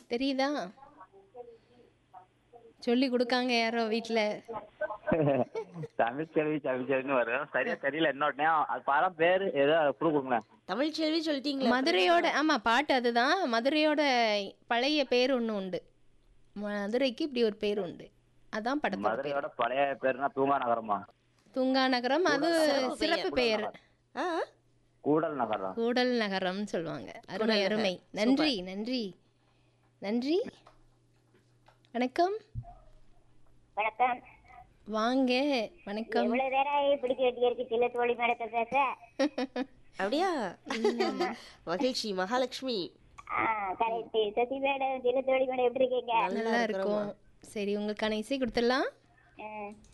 தெரியுதா சொல்லி கொடுக்காங்க யாரோ வீட்டில் தமிழ் செல்வி தமிழ் செல்வின்னு வரும் சரியா தெரியல இன்னொரு நேரம் அது படம் பேரு ஏதோ ப்ரூவ் கொடுங்களேன் தமிழ் செல்வி சொல்லிட்டீங்களா மதுரையோட ஆமாம் பாட்டு அதுதான் மதுரையோட பழைய பேர் ஒன்று உண்டு மதுரைக்கு இப்படி ஒரு பேர் உண்டு அதான் படத்தோட பேர் மதுரையோட பழைய பேருனா தூங்கா நகரமா துங்கா நகரம் அது சிறப்பு பெயர் ஆ கூடல் நகரம் கூடல் நகரம்னு சொல்லுவாங்க அருமை அருமை நன்றி நன்றி நன்றி வணக்கம் வணக்கம் வாங்க வணக்கம் இவ்வளவு நேரம் பிடிக்க வேண்டிய இருக்கு சில தோழி மேடத்தை பேச அப்படியா மகிழ்ச்சி மகாலட்சுமி கரெக்ட் சசி மேடம் சில தோழி மேடம் எப்படி இருக்கீங்க நல்லா இருக்கும் சரி உங்களுக்கான இசை கொடுத்துடலாம் ஆ,